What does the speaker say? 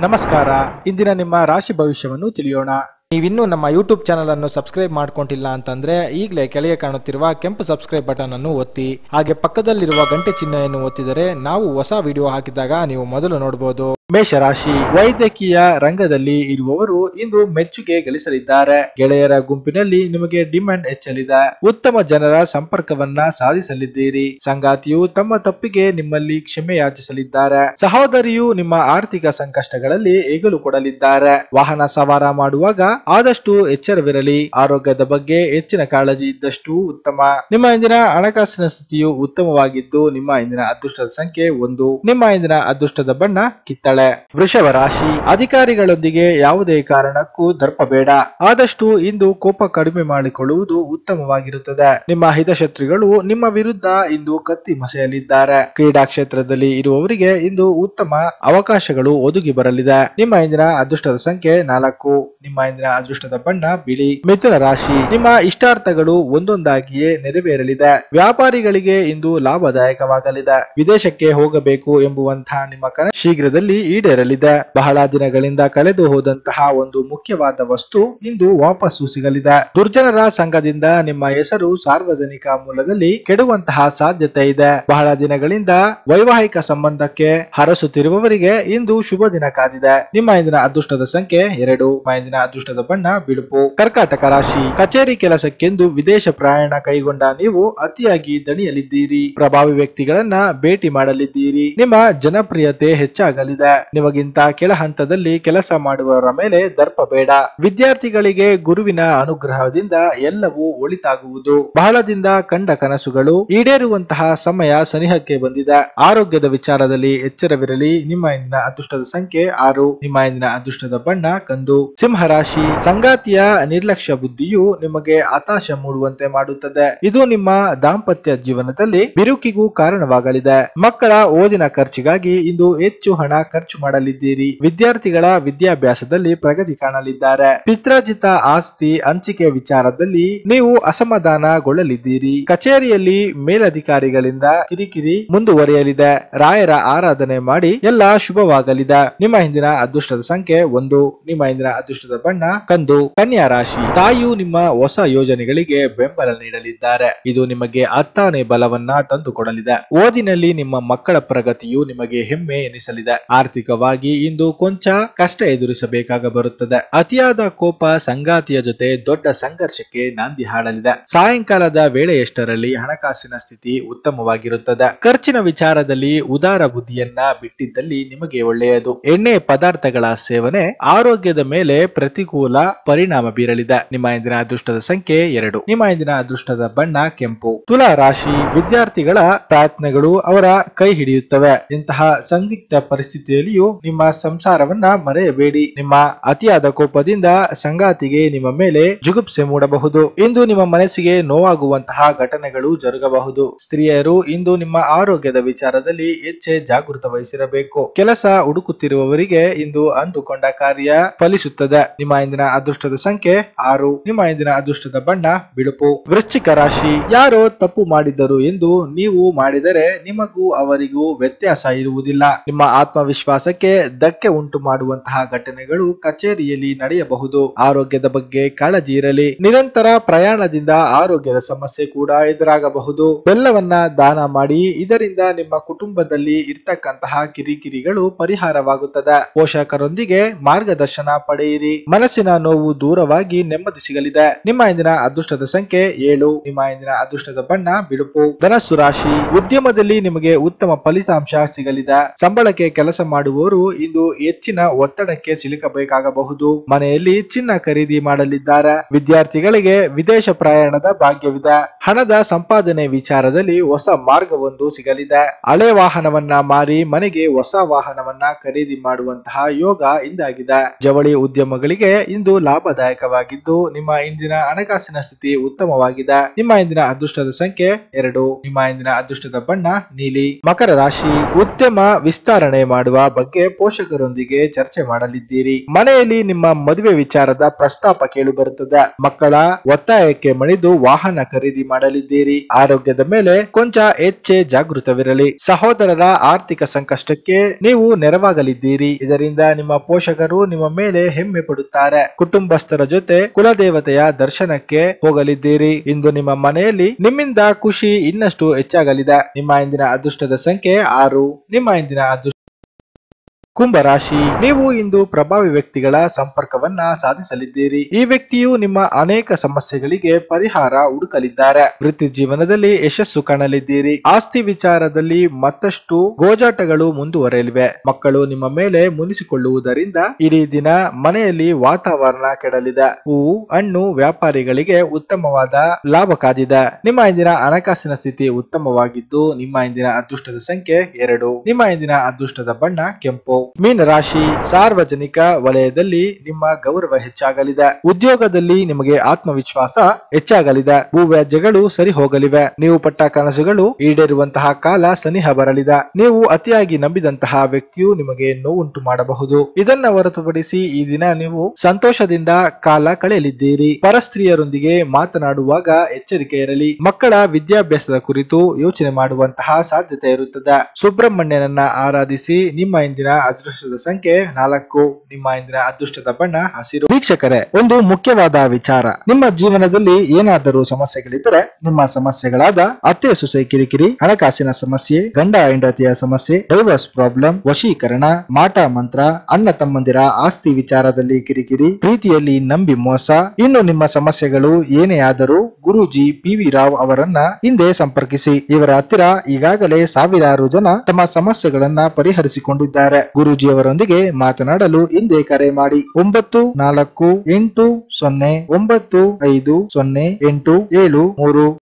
ನಮಸ್ಕಾರ ಇಂದಿನ ನಿಮ್ಮ ರಾಶಿ ಭವಿಷ್ಯವನ್ನು ತಿಳಿಯೋಣ ನೀವಿನ್ನೂ ನಮ್ಮ ಯೂಟ್ಯೂಬ್ ಚಾನಲ್ ಅನ್ನು ಸಬ್ಸ್ಕ್ರೈಬ್ ಮಾಡ್ಕೊಂಡಿಲ್ಲ ಅಂತಂದ್ರೆ ಈಗಲೇ ಕೆಳಗೆ ಕಾಣುತ್ತಿರುವ ಕೆಂಪು ಸಬ್ಸ್ಕ್ರೈಬ್ ಬಟನ್ ಅನ್ನು ಒತ್ತಿ ಹಾಗೆ ಪಕ್ಕದಲ್ಲಿರುವ ಗಂಟೆ ಚಿಹ್ನೆಯನ್ನು ಒತ್ತಿದರೆ ನಾವು ಹೊಸ ವಿಡಿಯೋ ಹಾಕಿದಾಗ ನೀವು ಮೊದಲು ನೋಡಬಹುದು ಮೇಷರಾಶಿ ವೈದ್ಯಕೀಯ ರಂಗದಲ್ಲಿ ಇರುವವರು ಇಂದು ಮೆಚ್ಚುಗೆ ಗಳಿಸಲಿದ್ದಾರೆ ಗೆಳೆಯರ ಗುಂಪಿನಲ್ಲಿ ನಿಮಗೆ ಡಿಮ್ಯಾಂಡ್ ಹೆಚ್ಚಲಿದೆ ಉತ್ತಮ ಜನರ ಸಂಪರ್ಕವನ್ನ ಸಾಧಿಸಲಿದ್ದೀರಿ ಸಂಗಾತಿಯು ತಮ್ಮ ತಪ್ಪಿಗೆ ನಿಮ್ಮಲ್ಲಿ ಕ್ಷಮೆ ಯಾಚಿಸಲಿದ್ದಾರೆ ಸಹೋದರಿಯು ನಿಮ್ಮ ಆರ್ಥಿಕ ಸಂಕಷ್ಟಗಳಲ್ಲಿ ಹೆಗಲು ಕೊಡಲಿದ್ದಾರೆ ವಾಹನ ಸವಾರ ಮಾಡುವಾಗ ಆದಷ್ಟು ಎಚ್ಚರವಿರಲಿ ಆರೋಗ್ಯದ ಬಗ್ಗೆ ಹೆಚ್ಚಿನ ಕಾಳಜಿ ಇದ್ದಷ್ಟು ಉತ್ತಮ ನಿಮ್ಮ ಇಂದಿನ ಹಣಕಾಸಿನ ಸ್ಥಿತಿಯು ಉತ್ತಮವಾಗಿದ್ದು ನಿಮ್ಮ ಇಂದಿನ ಅದೃಷ್ಟದ ಸಂಖ್ಯೆ ಒಂದು ನಿಮ್ಮ ಇಂದಿನ ಅದೃಷ್ಟದ ಬಣ್ಣ ಕಿತ್ತಳೆ ವೃಷಭ ರಾಶಿ ಅಧಿಕಾರಿಗಳೊಂದಿಗೆ ಯಾವುದೇ ಕಾರಣಕ್ಕೂ ದರ್ಪ ಬೇಡ ಆದಷ್ಟು ಇಂದು ಕೋಪ ಕಡಿಮೆ ಮಾಡಿಕೊಳ್ಳುವುದು ಉತ್ತಮವಾಗಿರುತ್ತದೆ ನಿಮ್ಮ ಹಿತಶತ್ರುಗಳು ನಿಮ್ಮ ವಿರುದ್ಧ ಇಂದು ಕತ್ತಿ ಮಸೆಯಲಿದ್ದಾರೆ ಕ್ರೀಡಾ ಕ್ಷೇತ್ರದಲ್ಲಿ ಇರುವವರಿಗೆ ಇಂದು ಉತ್ತಮ ಅವಕಾಶಗಳು ಒದಗಿ ಬರಲಿದೆ ನಿಮ್ಮ ಇಂದಿನ ಅದೃಷ್ಟದ ಸಂಖ್ಯೆ ನಾಲ್ಕು ನಿಮ್ಮ ಇಂದಿನ ಅದೃಷ್ಟದ ಬಣ್ಣ ಬಿಳಿ ಮಿಥುನ ರಾಶಿ ನಿಮ್ಮ ಇಷ್ಟಾರ್ಥಗಳು ಒಂದೊಂದಾಗಿಯೇ ನೆರವೇರಲಿದೆ ವ್ಯಾಪಾರಿಗಳಿಗೆ ಇಂದು ಲಾಭದಾಯಕವಾಗಲಿದೆ ವಿದೇಶಕ್ಕೆ ಹೋಗಬೇಕು ಎಂಬುವಂತಹ ನಿಮ್ಮ ಕನ ಶೀಘ್ರದಲ್ಲಿ ಈಡೇರಲಿದೆ ಬಹಳ ದಿನಗಳಿಂದ ಕಳೆದು ಹೋದಂತಹ ಒಂದು ಮುಖ್ಯವಾದ ವಸ್ತು ಇಂದು ವಾಪಸ್ಸು ಸಿಗಲಿದೆ ದುರ್ಜನರ ಸಂಘದಿಂದ ನಿಮ್ಮ ಹೆಸರು ಸಾರ್ವಜನಿಕ ಮೂಲದಲ್ಲಿ ಕೆಡುವಂತಹ ಸಾಧ್ಯತೆ ಇದೆ ಬಹಳ ದಿನಗಳಿಂದ ವೈವಾಹಿಕ ಸಂಬಂಧಕ್ಕೆ ಹರಸುತ್ತಿರುವವರಿಗೆ ಇಂದು ಶುಭ ದಿನ ಕಾದಿದೆ ನಿಮ್ಮ ಇಂದಿನ ಅದೃಷ್ಟದ ಸಂಖ್ಯೆ ಎರಡು ನಿಮ್ಮ ಇಂದಿನ ಅದೃಷ್ಟದ ಬಣ್ಣ ಬಿಳುಪು ಕರ್ಕಾಟಕ ರಾಶಿ ಕಚೇರಿ ಕೆಲಸಕ್ಕೆಂದು ವಿದೇಶ ಪ್ರಯಾಣ ಕೈಗೊಂಡ ನೀವು ಅತಿಯಾಗಿ ದಣಿಯಲಿದ್ದೀರಿ ಪ್ರಭಾವಿ ವ್ಯಕ್ತಿಗಳನ್ನ ಭೇಟಿ ಮಾಡಲಿದ್ದೀರಿ ನಿಮ್ಮ ಜನಪ್ರಿಯತೆ ಹೆಚ್ಚಾಗಲಿದೆ ನಿಮಗಿಂತ ಕೆಳ ಹಂತದಲ್ಲಿ ಕೆಲಸ ಮಾಡುವವರ ಮೇಲೆ ದರ್ಪ ಬೇಡ ವಿದ್ಯಾರ್ಥಿಗಳಿಗೆ ಗುರುವಿನ ಅನುಗ್ರಹದಿಂದ ಎಲ್ಲವೂ ಒಳಿತಾಗುವುದು ಬಹಳದಿಂದ ಕಂಡ ಕನಸುಗಳು ಈಡೇರುವಂತಹ ಸಮಯ ಸನಿಹಕ್ಕೆ ಬಂದಿದೆ ಆರೋಗ್ಯದ ವಿಚಾರದಲ್ಲಿ ಎಚ್ಚರವಿರಲಿ ನಿಮ್ಮ ಇಂದಿನ ಅದೃಷ್ಟದ ಸಂಖ್ಯೆ ಆರು ನಿಮ್ಮ ಇಂದಿನ ಅದೃಷ್ಟದ ಬಣ್ಣ ಕಂದು ಸಿಂಹರಾಶಿ ಸಂಗಾತಿಯ ನಿರ್ಲಕ್ಷ್ಯ ಬುದ್ಧಿಯು ನಿಮಗೆ ಹತಾಶ ಮೂಡುವಂತೆ ಮಾಡುತ್ತದೆ ಇದು ನಿಮ್ಮ ದಾಂಪತ್ಯ ಜೀವನದಲ್ಲಿ ಬಿರುಕಿಗೂ ಕಾರಣವಾಗಲಿದೆ ಮಕ್ಕಳ ಓದಿನ ಖರ್ಚಿಗಾಗಿ ಇಂದು ಹೆಚ್ಚು ಹಣ ಖರ್ಚು ಮಾಡಲಿದ್ದೀರಿ ವಿದ್ಯಾರ್ಥಿಗಳ ವಿದ್ಯಾಭ್ಯಾಸದಲ್ಲಿ ಪ್ರಗತಿ ಕಾಣಲಿದ್ದಾರೆ ಪಿತ್ರಾಜಿತ ಆಸ್ತಿ ಹಂಚಿಕೆ ವಿಚಾರದಲ್ಲಿ ನೀವು ಅಸಮಾಧಾನಗೊಳ್ಳಲಿದ್ದೀರಿ ಕಚೇರಿಯಲ್ಲಿ ಮೇಲಧಿಕಾರಿಗಳಿಂದ ಕಿರಿಕಿರಿ ಮುಂದುವರಿಯಲಿದೆ ರಾಯರ ಆರಾಧನೆ ಮಾಡಿ ಎಲ್ಲ ಶುಭವಾಗಲಿದೆ ನಿಮ್ಮ ಹಿಂದಿನ ಅದೃಷ್ಟದ ಸಂಖ್ಯೆ ಒಂದು ನಿಮ್ಮ ಹಿಂದಿನ ಅದೃಷ್ಟದ ಬಣ್ಣ ಕಂದು ಕನ್ಯಾ ರಾಶಿ ತಾಯಿಯು ನಿಮ್ಮ ಹೊಸ ಯೋಜನೆಗಳಿಗೆ ಬೆಂಬಲ ನೀಡಲಿದ್ದಾರೆ ಇದು ನಿಮಗೆ ಹತ್ತಾನೆ ಬಲವನ್ನ ತಂದುಕೊಡಲಿದೆ ಓದಿನಲ್ಲಿ ನಿಮ್ಮ ಮಕ್ಕಳ ಪ್ರಗತಿಯು ನಿಮಗೆ ಹೆಮ್ಮೆ ಎನಿಸಲಿದೆ ಆರ್ಥಿಕವಾಗಿ ಇಂದು ಕೊಂಚ ಕಷ್ಟ ಎದುರಿಸಬೇಕಾಗ ಬರುತ್ತದೆ ಅತಿಯಾದ ಕೋಪ ಸಂಗಾತಿಯ ಜೊತೆ ದೊಡ್ಡ ಸಂಘರ್ಷಕ್ಕೆ ನಾಂದಿ ಹಾಡಲಿದೆ ಸಾಯಂಕಾಲದ ವೇಳೆಯಷ್ಟರಲ್ಲಿ ಹಣಕಾಸಿನ ಸ್ಥಿತಿ ಉತ್ತಮವಾಗಿರುತ್ತದೆ ಖರ್ಚಿನ ವಿಚಾರದಲ್ಲಿ ಉದಾರ ಬುದ್ಧಿಯನ್ನ ಬಿಟ್ಟಿದ್ದಲ್ಲಿ ನಿಮಗೆ ಒಳ್ಳೆಯದು ಎಣ್ಣೆ ಪದಾರ್ಥಗಳ ಸೇವನೆ ಆರೋಗ್ಯದ ಮೇಲೆ ಪ್ರತಿಕೂಲ ಪರಿಣಾಮ ಬೀರಲಿದೆ ನಿಮ್ಮ ಇಂದಿನ ಅದೃಷ್ಟದ ಸಂಖ್ಯೆ ಎರಡು ನಿಮ್ಮ ಇಂದಿನ ಅದೃಷ್ಟದ ಬಣ್ಣ ಕೆಂಪು ತುಲಾ ರಾಶಿ ವಿದ್ಯಾರ್ಥಿಗಳ ಪ್ರಯತ್ನಗಳು ಅವರ ಕೈ ಹಿಡಿಯುತ್ತವೆ ಇಂತಹ ಸಂದಿಗ್ಧ ಪರಿಸ್ಥಿತಿಯಲ್ಲಿಯೂ ನಿಮ್ಮ ಸಂಸಾರವನ್ನ ಮರೆಯಬೇಡಿ ನಿಮ್ಮ ಅತಿಯಾದ ಕೋಪದಿಂದ ಸಂಗಾತಿಗೆ ನಿಮ್ಮ ಮೇಲೆ ಜುಗುಪ್ಸೆ ಮೂಡಬಹುದು ಇಂದು ನಿಮ್ಮ ಮನಸ್ಸಿಗೆ ನೋವಾಗುವಂತಹ ಘಟನೆಗಳು ಜರುಗಬಹುದು ಸ್ತ್ರೀಯರು ಇಂದು ನಿಮ್ಮ ಆರೋಗ್ಯದ ವಿಚಾರದಲ್ಲಿ ಹೆಚ್ಚೆ ಜಾಗೃತ ವಹಿಸಿರಬೇಕು ಕೆಲಸ ಹುಡುಕುತ್ತಿರುವವರಿಗೆ ಇಂದು ಅಂದುಕೊಂಡ ಕಾರ್ಯ ಫಲಿಸುತ್ತದೆ ನಿಮ್ಮ ಇಂದಿನ ಅದೃಷ್ಟದ ಸಂಖ್ಯೆ ಆರು ನಿಮ್ಮ ಇಂದಿನ ಅದೃಷ್ಟದ ಬಣ್ಣ ಬಿಳುಪು ವೃಶ್ಚಿಕ ರಾಶಿ ಯಾರೋ ತಪ್ಪು ಮಾಡಿದರು ಎಂದು ನೀವು ಮಾಡಿದರೆ ನಿಮಗೂ ಅವರಿಗೂ ವ್ಯತ್ಯಾಸ ಇರುವುದಿಲ್ಲ ನಿಮ್ಮ ಆತ್ಮವಿಶ್ವಾಸಕ್ಕೆ ಧಕ್ಕೆ ಉಂಟು ಮಾಡುವಂತಹ ಘಟನೆಗಳು ಕಚೇರಿಯಲ್ಲಿ ನಡೆಯಬಹುದು ಆರೋಗ್ಯದ ಬಗ್ಗೆ ಕಾಳಜಿ ಇರಲಿ ನಿರಂತರ ಪ್ರಯಾಣದಿಂದ ಆರೋಗ್ಯದ ಸಮಸ್ಯೆ ಕೂಡ ಎದುರಾಗಬಹುದು ಬೆಲ್ಲವನ್ನ ದಾನ ಮಾಡಿ ಇದರಿಂದ ನಿಮ್ಮ ಕುಟುಂಬದಲ್ಲಿ ಇರ್ತಕ್ಕಂತಹ ಕಿರಿಕಿರಿಗಳು ಪರಿಹಾರವಾಗುತ್ತದೆ ಪೋಷಕರೊಂದಿಗೆ ಮಾರ್ಗದರ್ಶನ ಪಡೆಯಿರಿ ಮನಸ್ಸಿನ ನೋವು ದೂರವಾಗಿ ನೆಮ್ಮದಿ ಸಿಗಲಿದೆ ನಿಮ್ಮ ಇಂದಿನ ಅದೃಷ್ಟದ ಸಂಖ್ಯೆ ಏಳು ನಿಮ್ಮ ಇಂದಿನ ಅದೃಷ್ಟದ ಬಣ್ಣ ಬಿಳುಪು ಧನಸ್ಸು ರಾಶಿ ಉದ್ಯಮದಲ್ಲಿ ನಿಮಗೆ ಉತ್ತಮ ಫಲಿತಾಂಶ ಸಿಗಲಿದೆ ಸಂಬಳಕ್ಕೆ ಕೆಲಸ ಮಾಡುವವರು ಇಂದು ಹೆಚ್ಚಿನ ಒತ್ತಡಕ್ಕೆ ಸಿಲುಕಬೇಕಾಗಬಹುದು ಮನೆಯಲ್ಲಿ ಚಿನ್ನ ಖರೀದಿ ಮಾಡಲಿದ್ದಾರೆ ವಿದ್ಯಾರ್ಥಿಗಳಿಗೆ ವಿದೇಶ ಪ್ರಯಾಣದ ಭಾಗ್ಯವಿದೆ ಹಣದ ಸಂಪಾದನೆ ವಿಚಾರದಲ್ಲಿ ಹೊಸ ಮಾರ್ಗವೊಂದು ಸಿಗಲಿದೆ ಹಳೆ ವಾಹನವನ್ನ ಮಾರಿ ಮನೆಗೆ ಹೊಸ ವಾಹನವನ್ನ ಖರೀದಿ ಮಾಡುವಂತಹ ಯೋಗ ಇಂದಾಗಿದೆ ಜವಳಿ ಉದ್ಯಮಗಳಿಗೆ ಇಂದು ಲಾಭದಾಯಕವಾಗಿದ್ದು ನಿಮ್ಮ ಇಂದಿನ ಹಣಕಾಸಿನ ಸ್ಥಿತಿ ಉತ್ತಮವಾಗಿದೆ ನಿಮ್ಮ ಇಂದಿನ ಅದೃಷ್ಟದ ಸಂಖ್ಯೆ ಎರಡು ನಿಮ್ಮ ಇಂದಿನ ಅದೃಷ್ಟದ ಬಣ್ಣ ನೀಲಿ ಮಕರ ರಾಶಿ ಉದ್ಯಮ ವಿಸ್ತರಣೆ ಮಾಡುವ ಬಗ್ಗೆ ಪೋಷಕರೊಂದಿಗೆ ಚರ್ಚೆ ಮಾಡಲಿದ್ದೀರಿ ಮನೆಯಲ್ಲಿ ನಿಮ್ಮ ಮದುವೆ ವಿಚಾರದ ಪ್ರಸ್ತಾಪ ಕೇಳಿ ಬರುತ್ತದೆ ಮಕ್ಕಳ ಒತ್ತಾಯಕ್ಕೆ ಮಣಿದು ವಾಹನ ಖರೀದಿ ಮಾಡಲಿದ್ದೀರಿ ಆರೋಗ್ಯದ ಮೇಲೆ ಕೊಂಚ ಹೆಚ್ಚೆ ಜಾಗೃತವಿರಲಿ ಸಹೋದರರ ಆರ್ಥಿಕ ಸಂಕಷ್ಟಕ್ಕೆ ನೀವು ನೆರವಾಗಲಿದ್ದೀರಿ ಇದರಿಂದ ನಿಮ್ಮ ಪೋಷಕರು ನಿಮ್ಮ ಮೇಲೆ ಹೆಮ್ಮೆ ಪಡುತ್ತಾರೆ ಕುಟುಂಬಸ್ಥರ ಜೊತೆ ಕುಲದೇವತೆಯ ದರ್ಶನಕ್ಕೆ ಹೋಗಲಿದ್ದೀರಿ ಇಂದು ನಿಮ್ಮ ಮನೆಯಲ್ಲಿ ನಿಮ್ಮಿಂದ ಖುಷಿ ಇನ್ನಷ್ಟು ಹೆಚ್ಚಾಗಲಿದೆ ನಿಮ್ಮ ಇಂದಿನ ಅದೃಷ್ಟದ ಸಂಖ್ಯೆ ಆರು ನಿಮ್ಮ ಇಂದಿನ ಅದೃಷ್ಟ ಕುಂಭರಾಶಿ ನೀವು ಇಂದು ಪ್ರಭಾವಿ ವ್ಯಕ್ತಿಗಳ ಸಂಪರ್ಕವನ್ನ ಸಾಧಿಸಲಿದ್ದೀರಿ ಈ ವ್ಯಕ್ತಿಯು ನಿಮ್ಮ ಅನೇಕ ಸಮಸ್ಯೆಗಳಿಗೆ ಪರಿಹಾರ ಹುಡುಕಲಿದ್ದಾರೆ ವೃತ್ತಿ ಜೀವನದಲ್ಲಿ ಯಶಸ್ಸು ಕಾಣಲಿದ್ದೀರಿ ಆಸ್ತಿ ವಿಚಾರದಲ್ಲಿ ಮತ್ತಷ್ಟು ಗೋಜಾಟಗಳು ಮುಂದುವರೆಯಲಿವೆ ಮಕ್ಕಳು ನಿಮ್ಮ ಮೇಲೆ ಮುನಿಸಿಕೊಳ್ಳುವುದರಿಂದ ಇಡೀ ದಿನ ಮನೆಯಲ್ಲಿ ವಾತಾವರಣ ಕೆಡಲಿದೆ ಹೂವು ಹಣ್ಣು ವ್ಯಾಪಾರಿಗಳಿಗೆ ಉತ್ತಮವಾದ ಲಾಭ ಕಾದಿದೆ ನಿಮ್ಮ ಇಂದಿನ ಹಣಕಾಸಿನ ಸ್ಥಿತಿ ಉತ್ತಮವಾಗಿದ್ದು ನಿಮ್ಮ ಇಂದಿನ ಅದೃಷ್ಟದ ಸಂಖ್ಯೆ ಎರಡು ನಿಮ್ಮ ಇಂದಿನ ಅದೃಷ್ಟದ ಬಣ್ಣ ಕೆಂಪು ಮೀನ ರಾಶಿ ಸಾರ್ವಜನಿಕ ವಲಯದಲ್ಲಿ ನಿಮ್ಮ ಗೌರವ ಹೆಚ್ಚಾಗಲಿದೆ ಉದ್ಯೋಗದಲ್ಲಿ ನಿಮಗೆ ಆತ್ಮವಿಶ್ವಾಸ ಹೆಚ್ಚಾಗಲಿದೆ ಭೂವ್ಯಾಜ್ಯಗಳು ಸರಿ ಹೋಗಲಿವೆ ನೀವು ಪಟ್ಟ ಕನಸುಗಳು ಈಡೇರುವಂತಹ ಕಾಲ ಸನಿಹ ಬರಲಿದೆ ನೀವು ಅತಿಯಾಗಿ ನಂಬಿದಂತಹ ವ್ಯಕ್ತಿಯು ನಿಮಗೆ ನೋವುಂಟು ಮಾಡಬಹುದು ಇದನ್ನ ಹೊರತುಪಡಿಸಿ ಈ ದಿನ ನೀವು ಸಂತೋಷದಿಂದ ಕಾಲ ಕಳೆಯಲಿದ್ದೀರಿ ಪರಸ್ತ್ರೀಯರೊಂದಿಗೆ ಮಾತನಾಡುವಾಗ ಎಚ್ಚರಿಕೆ ಇರಲಿ ಮಕ್ಕಳ ವಿದ್ಯಾಭ್ಯಾಸದ ಕುರಿತು ಯೋಚನೆ ಮಾಡುವಂತಹ ಸಾಧ್ಯತೆ ಇರುತ್ತದೆ ಸುಬ್ರಹ್ಮಣ್ಯನನ್ನ ಆರಾಧಿಸಿ ನಿಮ್ಮ ಇಂದಿನ ಅದೃಷ್ಟದ ಸಂಖ್ಯೆ ನಾಲ್ಕು ನಿಮ್ಮ ಇಂದಿನ ಅದೃಷ್ಟದ ಬಣ್ಣ ಹಸಿರು ವೀಕ್ಷಕರೇ ಒಂದು ಮುಖ್ಯವಾದ ವಿಚಾರ ನಿಮ್ಮ ಜೀವನದಲ್ಲಿ ಏನಾದರೂ ಸಮಸ್ಯೆಗಳಿದ್ದರೆ ನಿಮ್ಮ ಸಮಸ್ಯೆಗಳಾದ ಅತ್ತೆ ಸೊಸೆ ಕಿರಿಕಿರಿ ಹಣಕಾಸಿನ ಸಮಸ್ಯೆ ಗಂಡ ಹೆಂಡತಿಯ ಸಮಸ್ಯೆ ಡೈವರ್ಸ್ ಪ್ರಾಬ್ಲಮ್ ವಶೀಕರಣ ಮಾಟ ಮಂತ್ರ ಅಣ್ಣ ತಮ್ಮಂದಿರ ಆಸ್ತಿ ವಿಚಾರದಲ್ಲಿ ಕಿರಿಕಿರಿ ಪ್ರೀತಿಯಲ್ಲಿ ನಂಬಿ ಮೋಸ ಇನ್ನು ನಿಮ್ಮ ಸಮಸ್ಯೆಗಳು ಏನೇ ಆದರೂ ಗುರೂಜಿ ಪಿ ವಿ ರಾವ್ ಅವರನ್ನ ಹಿಂದೆ ಸಂಪರ್ಕಿಸಿ ಇವರ ಹತ್ತಿರ ಈಗಾಗಲೇ ಸಾವಿರಾರು ಜನ ತಮ್ಮ ಸಮಸ್ಯೆಗಳನ್ನ ಪರಿಹರಿಸಿಕೊಂಡಿದ್ದಾರೆ ಗುರೂಜಿಯವರೊಂದಿಗೆ ಮಾತನಾಡಲು ಹಿಂದೆ ಕರೆ ಮಾಡಿ ಒಂಬತ್ತು ನಾಲ್ಕು ಎಂಟು ಸೊನ್ನೆ ಒಂಬತ್ತು ಐದು ಸೊನ್ನೆ ಎಂಟು ಏಳು ಮೂರು